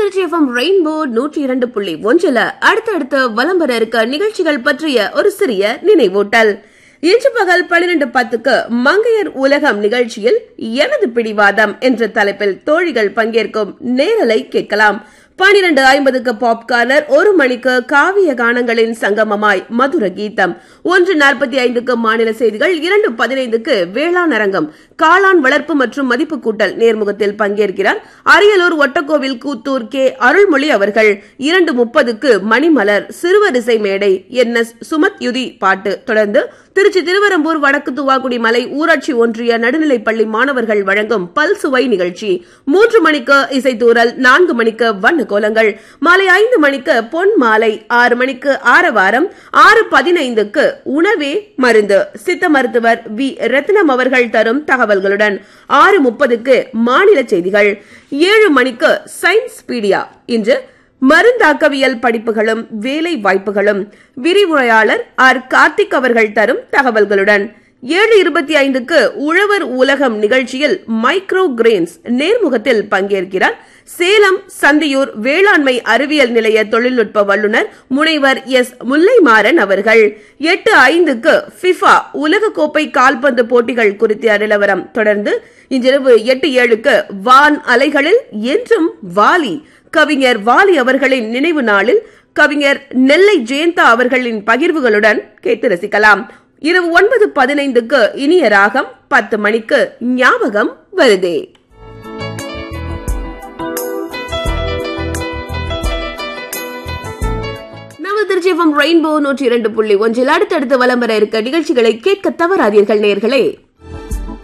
Trichy FM rainbow நூற்றி இரண்டு புள்ளி ஒன்றுல அடுத்தடுத்து வலம் வர இருக்க நிகழ்ச்சிகள் பற்றிய ஒரு சிறிய நினைவூட்டல் இன்று பகல் பன்னிரண்டு பத்துக்கு மங்கையர் உலகம் நிகழ்ச்சியில் எனது பிடிவாதம் என்ற தலைப்பில் தோழிகள் பங்கேற்கும் நேரலை கேட்கலாம் பனிரெண்டு ஐம்பதுக்கு பாப்கார்னர் ஒரு மணிக்கு காவிய கானங்களின் சங்கமமாய் மதுர கீதம் ஒன்று நாற்பத்தி ஐந்துக்கு மாநில செய்திகள் இரண்டு பதினைந்துக்கு வேளாண் அரங்கம் காளான் வளர்ப்பு மற்றும் மதிப்பு கூட்டல் நேர்முகத்தில் பங்கேற்கிறார் அரியலூர் ஒட்டக்கோவில் கூத்தூர் கே அருள்மொழி அவர்கள் இரண்டு முப்பதுக்கு மணிமலர் சிறுவரிசை மேடை என் எஸ் சுமத் யுதி பாட்டு தொடர்ந்து திருச்சி திருவரம்பூர் வடக்கு துவாக்குடி மலை ஊராட்சி ஒன்றிய நடுநிலைப்பள்ளி மாணவர்கள் வழங்கும் பல்சுவை நிகழ்ச்சி மூன்று மணிக்கு இசைத்தூரல் நான்கு மணிக்கு வண்ண கோலங்கள் மாலை ஐந்து மணிக்கு பொன் மாலை ஆறு மணிக்கு ஆரவாரம் ஆறு பதினைந்துக்கு உணவே மருந்து சித்த மருத்துவர் வி ரத்னம் அவர்கள் தரும் தகவல்களுடன் ஆறு முப்பதுக்கு மாநில செய்திகள் ஏழு மணிக்கு சயின்ஸ் பீடியா இன்று மருந்தாக்கவியல் படிப்புகளும் வேலை வாய்ப்புகளும் விரிவுரையாளர் ஆர் கார்த்திக் அவர்கள் தரும் தகவல்களுடன் ஏழு இருபத்தி ஐந்துக்கு உழவர் உலகம் நிகழ்ச்சியில் மைக்ரோ கிரெயின்ஸ் நேர்முகத்தில் பங்கேற்கிறார் சேலம் சந்தியூர் வேளாண்மை அறிவியல் நிலைய தொழில்நுட்ப வல்லுநர் முனைவர் எஸ் முல்லைமாறன் அவர்கள் எட்டு ஐந்துக்கு ஃபிஃபா உலகக்கோப்பை கால்பந்து போட்டிகள் குறித்த நிலவரம் தொடர்ந்து இன்றிரவு எட்டு ஏழுக்கு வான் அலைகளில் என்றும் வாலி கவிஞர் வாலி அவர்களின் நினைவு நாளில் கவிஞர் நெல்லை ஜெயந்தா அவர்களின் பகிர்வுகளுடன் கேட்டு ரசிக்கலாம் இரவு ஒன்பது பதினைந்துக்கு இனிய ராகம் பத்து மணிக்கு ஞாபகம் வருதே நமது திருச்சியம் ரெயின்போ நூற்றி இரண்டு புள்ளி ஒன்றில் அடுத்தடுத்து வலம் வர இருக்க நிகழ்ச்சிகளை கேட்க தவறாதீர்கள் நேர்களே